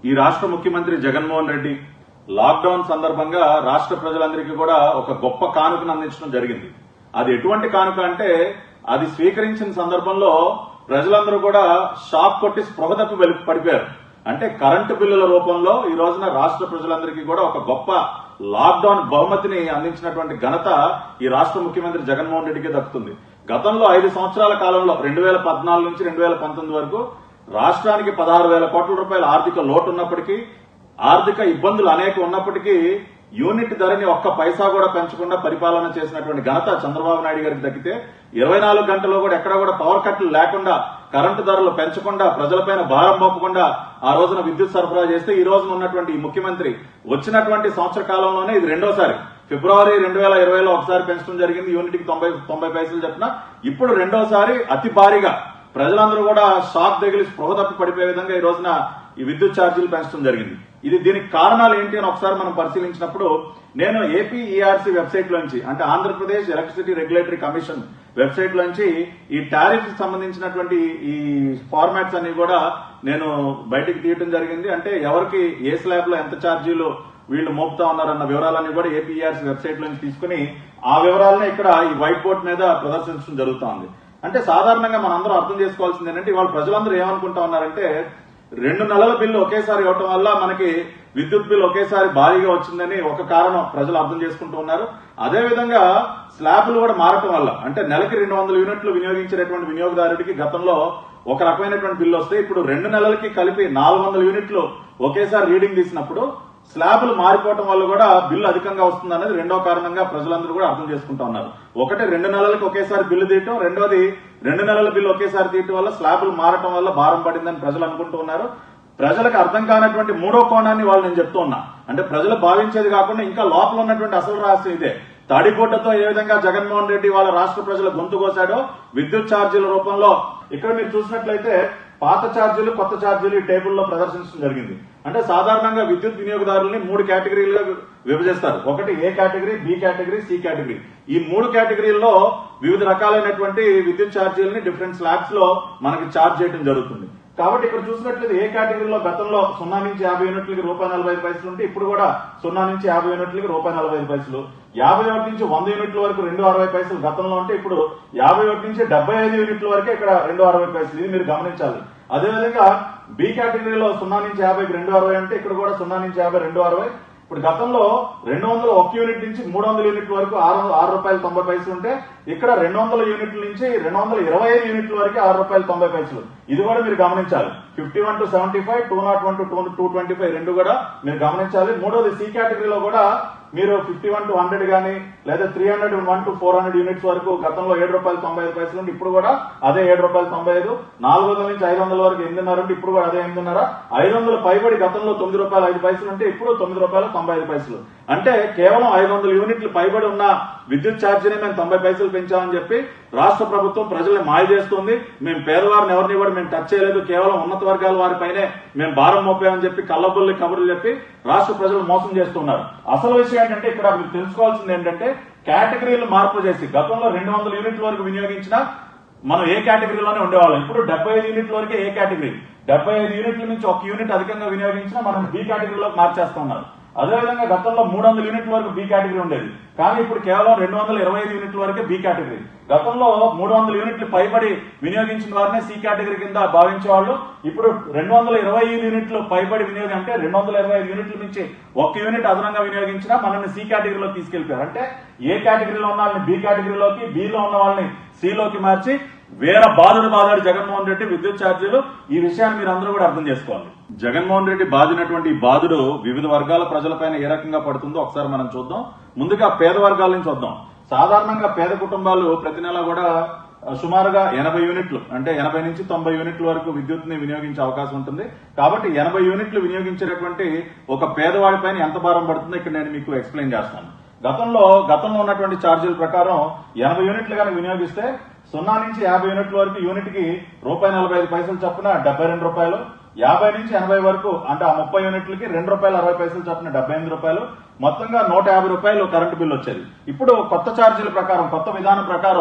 ఈ రాష్ట్ర ముఖ్యమంత్రి జగన్మోహన్ రెడ్డి లాక్డౌన్ సందర్భంగా రాష్ట్ర ప్రజలందరికీ కూడా ఒక గొప్ప కానుకను అందించడం జరిగింది అది ఎటువంటి కానుక అంటే అది స్వీకరించిన సందర్భంలో ప్రజలందరూ కూడా షాక్ కొట్టి స్పృహ తప్పి వెలి- పడిపోయారు అంటే కరెంటు బిల్లుల రూపంలో ఈ రోజున రాష్ట్ర ప్రజలందరికీ కూడా ఒక గొప్ప లాక్డౌన్ బహుమతిని అందించినటువంటి ఘనత ఈ రాష్ట్ర ముఖ్యమంత్రి జగన్మోహన్ రెడ్డికి దక్కుతుంది గతంలో ఐదు సంవత్సరాల కాలంలో రెండు వేల పద్నాలుగు నుంచి రెండు వేల పంతొమ్మిది వరకు రాష్ట్రానికి పదహారు వేల కోట్ల రూపాయల ఆర్థిక లోటు ఉన్నప్పటికీ ఆర్థిక ఇబ్బందులు అనేక ఉన్నప్పటికీ యూనిట్ ధరని ఒక్క పైసా కూడా పెంచకుండా పరిపాలన చేసినటువంటి ఘనత చంద్రబాబు నాయుడు గారికి దక్కితే ఇరవై నాలుగు గంటల్లో కూడా ఎక్కడ కూడా పవర్ కట్లు లేకుండా కరెంటు ధరలు పెంచకుండా ప్రజలపైన భారం మోపకుండా ఆ రోజున విద్యుత్ సరఫరా చేస్తే ఈ రోజున ఉన్నటువంటి ఈ ముఖ్యమంత్రి వచ్చినటువంటి సంవత్సర కాలంలోనే ఇది రెండోసారి ఫిబ్రవరి రెండు వేల ఇరవైలో ఒకసారి పెంచడం జరిగింది యూనిట్కి తొంభై తొంభై పైసలు చెప్పిన ఇప్పుడు రెండోసారి అతి భారీగా ప్రజలందరూ కూడా షాక్ తగిలి స్పృహ తప్పి పడిపోయే విధంగా ఈ రోజున ఈ విద్యుత్ ఛార్జీలు పెంచడం జరిగింది ఇది దీనికి కారణాలు ఏంటి అని ఒకసారి మనం పరిశీలించినప్పుడు నేను ఏపీ ఈఆర్సీ వెబ్సైట్ లోంచి అంటే Andhra Pradesh electricity regulatory commission website లోంచి ఈ టారిఫ్ సంబంధించినటువంటి ఈ ఫార్మాట్స్ అన్ని కూడా నేను బయటికి తీయటం జరిగింది అంటే ఎవరికి ఏ స్లాబ్ లో ఎంత ఛార్జీలు వీళ్ళు మోపుతా ఉన్నారన్న వివరాలన్నీ కూడా ఏపీఆర్సీ వెబ్సైట్ నుంచి తీసుకుని ఆ వివరాలను ఇక్కడ ఈ వైట్ బోర్డ్ మీద ప్రదర్శించడం జరుగుతా ఉంది అంటే సాధారణంగా మనందరం అర్థం చేసుకోవాల్సింది ఏంటంటే ఇవాళ ప్రజలందరూ ఏమనుకుంటా ఉన్నారంటే రెండు నెలల బిల్లు ఒకేసారి ఇవ్వటం వల్ల మనకి విద్యుత్ బిల్లు ఒకేసారి భారీగా వచ్చిందని ఒక కారణం ప్రజలు అర్థం చేసుకుంటూ ఉన్నారు అదే విధంగా స్లాబ్లు కూడా మారటం వల్ల అంటే నెలకి రెండు వందల యూనిట్లు వినియోగించేటటువంటి వినియోగదారుడికి గతంలో ఒక రకమైనటువంటి బిల్లు వస్తే ఇప్పుడు రెండు నెలలకి కలిపి నాలుగు వందల యూనిట్లు ఒకేసారి రీడింగ్ తీసినప్పుడు స్లాబ్లు మారిపోవటం వల్ల కూడా బిల్లు అధికంగా వస్తుంది అనేది రెండో కారణంగా ప్రజలందరూ కూడా అర్థం చేసుకుంటా ఉన్నారు ఒకటి రెండు నెలలకు ఒకేసారి బిల్లు తీయటం రెండోది రెండు నెలల బిల్లు ఒకేసారి తీయటం వల్ల స్లాబ్లు మారటం వల్ల భారం పడిందని ప్రజలు అనుకుంటూ ఉన్నారు ప్రజలకు అర్థం కానటువంటి మూడో కోణాన్ని వాళ్ళు నేను చెప్తూ ఉన్నా అంటే ప్రజలు భావించేది కాకుండా ఇంకా లోపల ఉన్నటువంటి అసలు రహస్యం ఇదే తాడిపోటతో ఏ విధంగా జగన్మోహన్ రెడ్డి వాళ్ళ రాష్ట్ర ప్రజల గొంతు కోసాడో విద్యుత్ ఛార్జీల రూపంలో ఇక్కడ మీరు చూసినట్లయితే పాత ఛార్జీలు కొత్త ఛార్జీలు ఈ టేబుల్లో ప్రదర్శించడం జరిగింది అంటే సాధారణంగా విద్యుత్ వినియోగదారుల్ని మూడు కేటగిరీలుగా విభజిస్తారు ఒకటి A category B category C category ఈ మూడు కేటగిరీల్లో వివిధ రకాలైనటువంటి విద్యుత్ ఛార్జీలని డిఫరెంట్ స్లాబ్స్ లో మనకి ఛార్జ్ చేయడం జరుగుతుంది కాబట్టి ఇక్కడ చూసినట్లయితే ఏ కేటగిరీలో గతంలో సున్నా నుంచి యాభై యూనిట్లకి రూపాయి నలభై ఐదు పైసలు ఉంటే ఇప్పుడు కూడా సున్నా నుంచి యాభై యూనిట్లకి రూపాయి నలభై ఐదు పైసలు యాభై ఒకటి నుంచి వంద యూనిట్ల వరకు రెండు అరవై పైసలు గతంలో ఉంటే ఇప్పుడు యాభై ఒకటి నుంచి డెబ్బై ఐదు యూనిట్ల వరకే ఇక్కడ రెండు అరవై పైసలు ఇది మీరు గమనించాలి అదేవిధంగా బి కేటగిరీలో సున్నా నుంచి యాభైకి రెండు అరవై అంటే ఇక్కడ కూడా సున్నా నుంచి యాభై రెండు అరవై ఇప్పుడు గతంలో రెండు వందల ఒక యూనిట్ నుంచి మూడు వందల యూనిట్ల వరకు ఆరు ఆరు రూపాయలు తొంభై పైసలు ఉంటే ఇక్కడ రెండు వందల యూనిట్ల నుంచి రెండు వందల ఇరవై ఐదు యూనిట్ల వరకు ఆరు రూపాయలు తొంభై పైసలు ఇది కూడా మీరు గమనించాలి fifty one to seventy five two nought one to two two twenty five రెండు కూడా మీరు గమనించాలి మూడోది సి కేటగిరీలో కూడా మీరు ఫిఫ్టీ వన్ టు హండ్రెడ్ గానీ లేదా three hundred one to four hundred units వరకు గతంలో ఏడు రూపాయలు తొంభై ఐదు పైసలు ఉంటే ఇప్పుడు కూడా అదే ఏడు రూపాయలు తొంభై ఐదు నాలుగు వందల నుంచి ఐదు వందల వరకు ఎనిమిదిన్నర ఉంటే ఇప్పుడు కూడా అదే ఎనిమిదిన్నర ఐదు వందల పైబడి గతంలో తొమ్మిది రూపాయలు ఐదు పైసలు ఉంటే ఇప్పుడు తొమ్మిది రూపాయలు తొంభై ఐదు పైసలు అంటే కేవలం ఐదు వందల యూనిట్లు పైబడి ఉన్న విద్యుత్ ఛార్జీని మేము తొంభై పైసలు పెంచామని చెప్పి రాష్ట్ర ప్రభుత్వం ప్రజల్ని మాయ చేస్తుంది మేము పేదవారిని ఎవరిని కూడా మేము టచ్ చేయలేదు కేవలం ఉన్నత వర్గాల వారిపైనే మేము భారం మోపామని చెప్పి కళ్ళబుల్లి కబుర్లు చెప్పి రాష్ట్ర ప్రజలు మోసం చేస్తున్నారు అసలు విషయం ఏంటంటే ఇక్కడ మీరు తెలుసుకోవాల్సింది ఏంటంటే కేటగిరీలు మార్పు చేసి గతంలో రెండు వందల యూనిట్ల వరకు వినియోగించిన మనం ఏ కేటగిరీలోనే ఉండేవాళ్ళం ఇప్పుడు డెబ్బై ఐదు యూనిట్ల వరకే ఏ కేటగిరీ డెబ్బై ఐదు యూనిట్ల నుంచి ఒక యూనిట్ అధికంగా వినియోగించినా మనం బి కేటగిరీలోకి మార్చేస్తున్నారు అదేవిధంగా గతంలో మూడు వందల యూనిట్ల వరకు బి కేటగిరీ ఉండేది కానీ ఇప్పుడు కేవలం రెండు వందల ఇరవై ఐదు యూనిట్ల వరకే బి కేటగిరీ గతంలో మూడు వందల యూనిట్లు పైబడి వినియోగించిన వారినే సి కేటగిరీ కింద భావించేవాళ్ళు ఇప్పుడు రెండు వందల ఇరవై ఐదు యూనిట్లు పైబడి వినియోగం అంటే రెండు వందల ఇరవై ఐదు యూనిట్ల నుంచి ఒక యూనిట్ అదనంగా వినియోగించినా మనల్ని సి కేటగిరీలో తీసుకెళ్లిపోయారు అంటే ఏ కేటగిరీలో ఉన్న వాళ్ళని బి కేటగిరీలోకి బిలో ఉన్న వాళ్ళని సిలోకి మార్చి వేరే బాధుడు బాధాడు జగన్మోహన్ రెడ్డి విద్యుత్ ఛార్జీలు ఈ విషయాన్ని మీరు అందరూ కూడా అర్థం చేసుకోవాలి జగన్మోహన్ రెడ్డి బాధినటువంటి ఈ బాధుడు వివిధ వర్గాల ప్రజలపైన ఏ రకంగా పడుతుందో ఒకసారి మనం చూద్దాం ముందుగా పేద వర్గాల నుంచి చూద్దాం సాధారణంగా పేద కుటుంబాలు ప్రతి నెల కూడా ఆ, సుమారుగా ఎనభై యూనిట్లు అంటే ఎనభై నుంచి తొంభై యూనిట్ల వరకు విద్యుత్ ని వినియోగించే అవకాశం ఉంటుంది కాబట్టి ఎనభై యూనిట్లు వినియోగించేటటువంటి ఒక పేదవాడి పైన ఎంత భారం పడుతుందో ఇక్కడ నేను మీకు ఎక్స్ప్లెయిన్ చేస్తాను గతంలో గతంలో ఉన్నటువంటి ఛార్జీల ప్రకారం ఎనభై యూనిట్లు కనుక వినియోగిస్తే సున్నా నుంచి యాభై యూనిట్ల వరకు యూనిట్ కి రూపాయి నలభై ఐదు పైసలు చొప్పున డెబ్బై రెండు రూపాయలు యాభై నుంచి ఎనభై వరకు అంటే ఆ ముప్పై యూనిట్లకి రెండు రూపాయలు అరవై పైసలు చొప్పున డెబ్బై ఎనిమిది రూపాయలు మొత్తంగా నూట యాభై రూపాయలు కరెంటు బిల్లు వచ్చేది ఇప్పుడు కొత్త ఛార్జీల ప్రకారం కొత్త విధానం ప్రకారం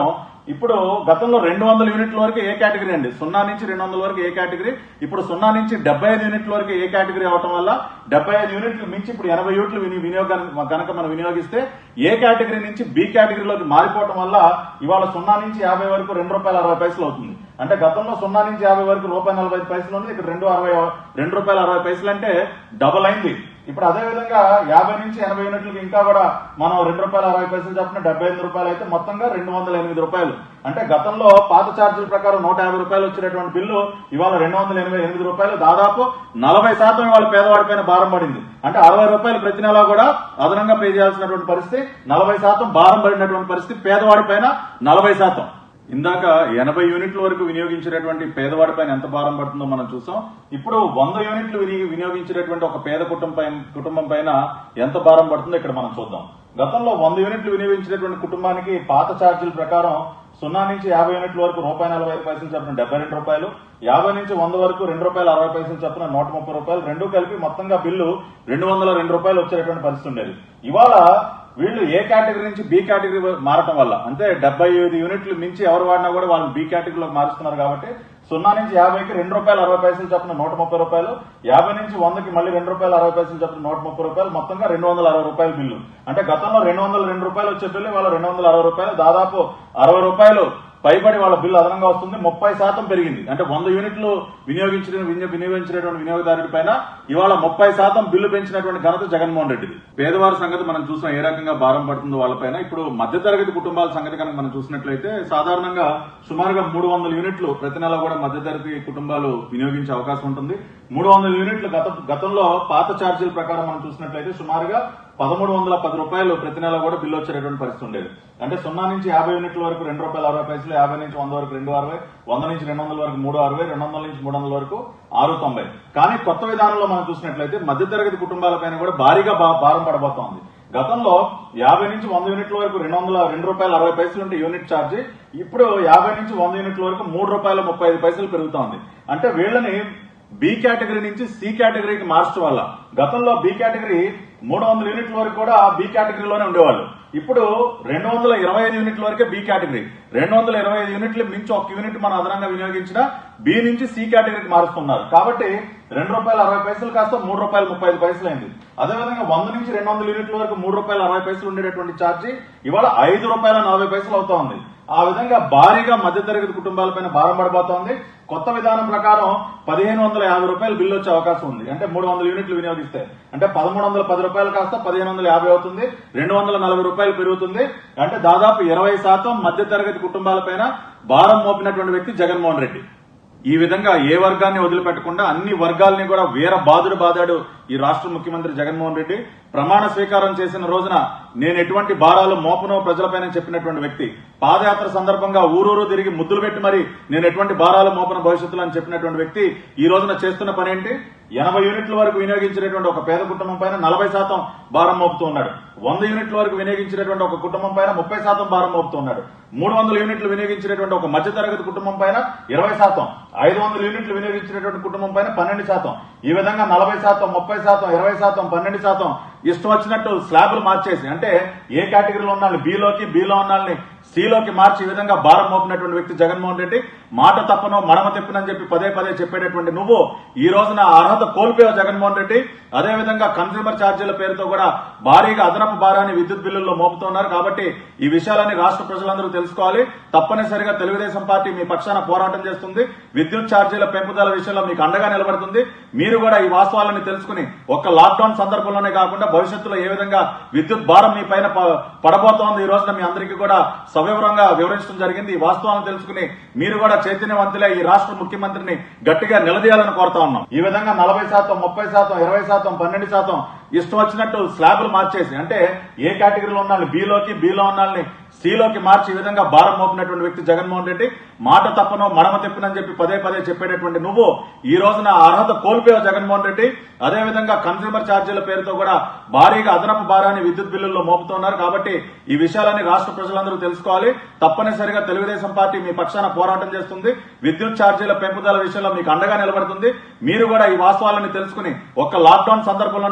ఇప్పుడు గతంలో రెండు వందల యూనిట్ల వరకు ఏ కేటగిరీ అండి సున్నా నుంచి రెండు వందల వరకు ఏ కేటగిరీ ఇప్పుడు సున్నా నుంచి డెబ్బై ఐదు యూనిట్ల వరకు ఏ కేటగిరీ అవటం వల్ల డెబ్బై ఐదు యూనిట్లు మించి ఇప్పుడు ఎనభై యూనిట్లు విని- వినియోగానికి కనుక మనం వినియోగిస్తే ఏ కేటగిరీ నుంచి బి కేటగిరీలోకి మారిపోవటం వల్ల ఇవాళ సున్నా నుంచి యాభై వరకు రెండు రూపాయల అరవై పైసలు అవుతుంది అంటే గతంలో సున్నా నుంచి యాభై వరకు రూపాయి నలభై ఐదు పైసలు ఉంది ఇక్కడ రెండు అరవై రెండు రూపాయల అరవై పైసలు అంటే డబుల్ అయింది ఇప్పుడు అదే విధంగా యాభై నుంచి ఎనభై యూనిట్లకి ఇంకా కూడా మనం రెండు రూపాయల అరవై పైసలు చెప్పిన డెబ్బై ఎనిమిది రూపాయలు అయితే మొత్తంగా రెండు వందల ఎనిమిది రూపాయలు అంటే గతంలో పాత ఛార్జీల ప్రకారం నూట యాభై రూపాయలు వచ్చినటువంటి బిల్లు ఇవాళ రెండు వందల ఎనభై ఎనిమిది రూపాయలు దాదాపు నలభై శాతం ఇవాళ పేదవాడి పైన భారం పడింది అంటే అరవై రూపాయలు ప్రతి నెల కూడా అదనంగా పే చేయాల్సినటువంటి పరిస్థితి నలభై శాతం భారం పడినటువంటి పరిస్థితి పేదవాడి పైన నలభై శాతం ఇందాక ఎనభై యూనిట్ల వరకు వినియోగించినటువంటి పేదవాడి పైన ఎంత భారం పడుతుందో మనం చూసాం ఇప్పుడు వంద యూనిట్లు విని- వినియోగించినటువంటి ఒక పేద కుటుంబం పైన కుటుంబం పైన ఎంత భారం పడుతుందో ఇక్కడ మనం చూద్దాం గతంలో వంద యూనిట్లు వినియోగించినటువంటి కుటుంబానికి పాత ఛార్జీల ప్రకారం సున్నా నుంచి యాభై యూనిట్ల వరకు రూపాయి నలభై ఐదు పైసలు చొప్పున డెబ్బై రెండు రూపాయలు యాభై నుంచి వంద వరకు రెండు రూపాయలు అరవై పైసలు చొప్పున నూట ముప్పై రూపాయలు రెండు కలిపి మొత్తంగా బిల్లు రెండు వందల రెండు రూపాయలు వచ్చేటటువంటి పరిస్థితి ఉండేది ఇవాళ వీళ్ళు ఏ కేటగిరీ నుంచి బి కేటగిరీ మారటం వల్ల అంటే డెబ్బై ఐదు యూనిట్లు మించి ఎవరు వాడినా కూడా వాళ్ళు బి కేటగిరీలోకి మారుస్తున్నారు కాబట్టి సున్నా నుంచి యాభైకి రెండు రూపాయలు అరవై పైసలు చొప్పున నూట ముప్పై రూపాయలు యాభై నుంచి వందకి మళ్ళీ రెండు రూపాయలు అరవై పైసలు చొప్పున నూట ముప్పై రూపాయలు మొత్తంగా రెండు వందల అరవై రూపాయల బిల్లు అంటే గతంలో రెండు వందల రెండు రూపాయలు వచ్చే బిల్లు ఇవాళ రెండు వందల అరవై రూపాయలు దాదాపు అరవై రూపాయలు పైబడి వాళ్ళ బిల్లు అదనంగా వస్తుంది ముప్పై శాతం పెరిగింది అంటే వంద యూనిట్లు వినియోగించిన వినియో- వినియోగించినటువంటి వినియోగదారుడి పైన ఇవాళ ముప్పై శాతం బిల్లు పెంచినటువంటి ఘనత జగన్మోహన్ రెడ్డిది పేదవారి సంగతి మనం చూసాం ఏ రకంగా భారం పడుతుందో వాళ్ళపైన ఇప్పుడు మధ్యతరగతి కుటుంబాల సంగతి కనుక మనం చూసినట్లయితే సాధారణంగా సుమారుగా మూడు వందల యూనిట్లు ప్రతి నెల కూడా మధ్యతరగతి కుటుంబాలు వినియోగించే అవకాశం ఉంటుంది మూడు వందల యూనిట్లు గత గతంలో పాత ఛార్జీల ప్రకారం మనం చూసినట్లయితే సుమారుగా పదమూడు వందల పది రూపాయలు ప్రతి నెల కూడా బిల్లు వచ్చేటటువంటి పరిస్థితి ఉండేది అంటే సున్నా నుంచి యాభై యూనిట్ల వరకు రెండు రూపాయలు అరవై పైసలు యాభై నుంచి వంద వరకు రెండు అరవై వంద నుంచి రెండు వందల వరకు మూడు అరవై రెండు వందల నుంచి మూడు వందల వరకు ఆరు తొంభై కానీ కొత్త విధానంలో మనం చూసినట్లయితే మధ్యతరగతి కుటుంబాలపైన కూడా భారీగా భా- భారం పడబోతోంది గతంలో యాభై నుంచి వంద యూనిట్ల వరకు రెండు వందల రెండు రూపాయల అరవై పైసలు ఉంటే యూనిట్ ఛార్జ్ ఇప్పుడు యాభై నుంచి వంద యూనిట్ల వరకు మూడు రూపాయల ముప్పై ఐదు పైసలు పెరుగుతోంది అంటే వీళ్ళని బి కేటగిరీ నుంచి సి కేటగిరీకి మార్చడం వల్ల గతంలో బి కేటగిరీ మూడు వందల యూనిట్ల వరకు కూడా బి కేటగిరీలోనే ఉండేవాళ్ళు ఇప్పుడు రెండు వందల ఇరవై ఐదు యూనిట్ల వరకే బి కేటగిరీ రెండు వందల ఇరవై ఐదు యూనిట్లు మించి ఒక యూనిట్ మనం అదనంగా వినియోగించిన బి నుంచి సి కేటగిరీకి మారుస్తున్నారు కాబట్టి రెండు రూపాయల అరవై పైసలు కాస్త మూడు రూపాయల ముప్పై ఐదు పైసలు అయింది అదేవిధంగా వంద నుంచి రెండు వందల యూనిట్ల వరకు మూడు రూపాయల అరవై పైసలు ఉండేటటువంటి ఛార్జీ ఇవాళ ఐదు రూపాయల నలభై పైసలు అవుతోంది ఆ విధంగా భారీగా మధ్యతరగతి కుటుంబాలపైన భారం పడబోతోంది కొత్త విధానం ప్రకారం పదిహేను వందల యాభై రూపాయలు బిల్లు వచ్చే అవకాశం ఉంది అంటే మూడు వందల యూనిట్లు వినియోగిస్తే అంటే పదమూడు వందల పది రూపాయలు కాస్త పదిహేను వందల యాభై అవుతుంది రెండు వందల నలభై రూపాయలు పెరుగుతుంది అంటే దాదాపు ఇరవై శాతం మధ్యతరగతి కుటుంబాలపైన భారం మోపినటువంటి వ్యక్తి జగన్మోహన్ రెడ్డి ఈ విధంగా ఏ వర్గాన్ని వదిలిపెట్టకుండా అన్ని వర్గాల్ని కూడా వీర బాధుడు బాదాడు ఈ రాష్ట్ర ముఖ్యమంత్రి జగన్మోహన్ రెడ్డి ప్రమాణ స్వీకారం చేసిన రోజున నేను ఎటువంటి భారాలు మోపనో ప్రజలపైన చెప్పినటువంటి వ్యక్తి పాదయాత్ర సందర్భంగా ఊరూరు తిరిగి ముద్దులు పెట్టి మరి నేను ఎటువంటి భారాలు మోపన భవిష్యత్తులో అని చెప్పినటువంటి వ్యక్తి ఈ రోజున చేస్తున్న పని ఏంటి ఎనభై యూనిట్ల వరకు వినియోగించినటువంటి ఒక పేద కుటుంబం పైన నలభై శాతం భారం మోపుతూ ఉన్నాడు వంద యూనిట్ల వరకు వినియోగించినటువంటి ఒక కుటుంబం పైన ముప్పై శాతం భారం మోపుతూ ఉన్నాడు మూడు వందల యూనిట్లు వినియోగించినటువంటి ఒక మధ్యతరగతి కుటుంబం పైన ఇరవై శాతం ఐదు వందల యూనిట్లు వినియోగించినటువంటి కుటుంబం పైన పన్నెండు శాతం ఈ విధంగా నలభై శాతం ముప్పై శాతం ఇరవై శాతం పన్నెండు శాతం ఇష్టం వచ్చినట్టు స్లాబ్లు మార్చేసి అంటే ఏ కేటగిరీలో ఉన్న వాళ్ళని బిలోకి బిలో ఉన్న వాళ్ళని సిలోకి మార్చి ఈ విధంగా భారం మోపినటువంటి వ్యక్తి జగన్మోహన్ రెడ్డి మాట తప్పనో మడమ తిప్పనని చెప్పి పదే పదే చెప్పేటటువంటి నువ్వు ఈ రోజున అర్హత కోల్పోయావు జగన్మోహన్ రెడ్డి అదే విధంగా కన్స్యూమర్ ఛార్జీల పేరుతో కూడా భారీగా అదనపు భారాన్ని విద్యుత్ బిల్లుల్లో మోపుతున్నారు కాబట్టి ఈ విషయాలన్నీ రాష్ట్ర ప్రజలందరూ తెలుసుకోవాలి తప్పనిసరిగా తెలుగుదేశం పార్టీ మీ పక్షాన పోరాటం చేస్తుంది విద్యుత్ ఛార్జీల పెంపుదల విషయంలో మీకు అండగా నిలబడుతుంది మీరు కూడా ఈ వాస్తవాలను తెలుసుకుని ఒక్క లాక్డౌన్ సందర్భంలోనే కాకుండా భవిష్యత్తులో ఏ విధంగా విద్యుత్ భారం మీ పైన ప- పడబోతోంది ఈ రోజున మీ అందరికీ కూడా సవివరంగా వివరించడం జరిగింది ఈ వాస్తవాలను తెలుసుకుని మీరు కూడా చైతన్యవంతులే ఈ రాష్ట్ర ముఖ్యమంత్రిని గట్టిగా నిలదీయాలని కోరుతా ఉన్నాం ఈ విధంగా నలభై శాతం ముప్పై శాతం ఇరవై శాతం పన్నెండు శాతం ఇష్టం వచ్చినట్టు స్లాబ్లు మార్చేసి అంటే ఏ కేటగిరీలో ఉన్న వాళ్ళని బిలోకి బిలో ఉన్న వాళ్ళని సిలోకి మార్చి ఈ విధంగా భారం మోపినటువంటి వ్యక్తి జగన్మోహన్ రెడ్డి మాట తప్పనో మడమ తిప్పనని చెప్పి పదే పదే చెప్పేటటువంటి నువ్వు ఈ రోజున అర్హత కోల్పోయావు జగన్మోహన్ రెడ్డి అదే విధంగా కన్స్యూమర్ ఛార్జీల పేరుతో కూడా భారీగా అదనపు భారాన్ని విద్యుత్ బిల్లుల్లో మోపుతున్నారు కాబట్టి ఈ విషయాలన్నీ రాష్ట్ర ప్రజలందరూ తెలుసుకోవాలి తప్పనిసరిగా తెలుగుదేశం పార్టీ మీ పక్షాన పోరాటం చేస్తుంది విద్యుత్ ఛార్జీల పెంపుదల విషయంలో మీకు అండగా నిలబడుతుంది మీరు కూడా ఈ వాస్తవాలను తెలుసుకుని ఒక్క లాక్డౌన్ సందర్భంలోనే కాకుండా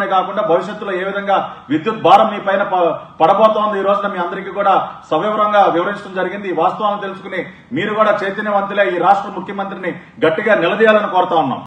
భవిష్యత్తులో ఏ విధంగా విద్యుత్ భారం మీ పైన ప- పడబోతోంది ఈ రోజున మీ అందరికీ కూడా సవివరంగా వివరించడం జరిగింది ఈ వాస్తవాలను తెలుసుకుని మీరు కూడా చైతన్యవంతులే ఈ రాష్ట్ర ముఖ్యమంత్రిని గట్టిగా నిలదీయాలని కోరుతా ఉన్నాం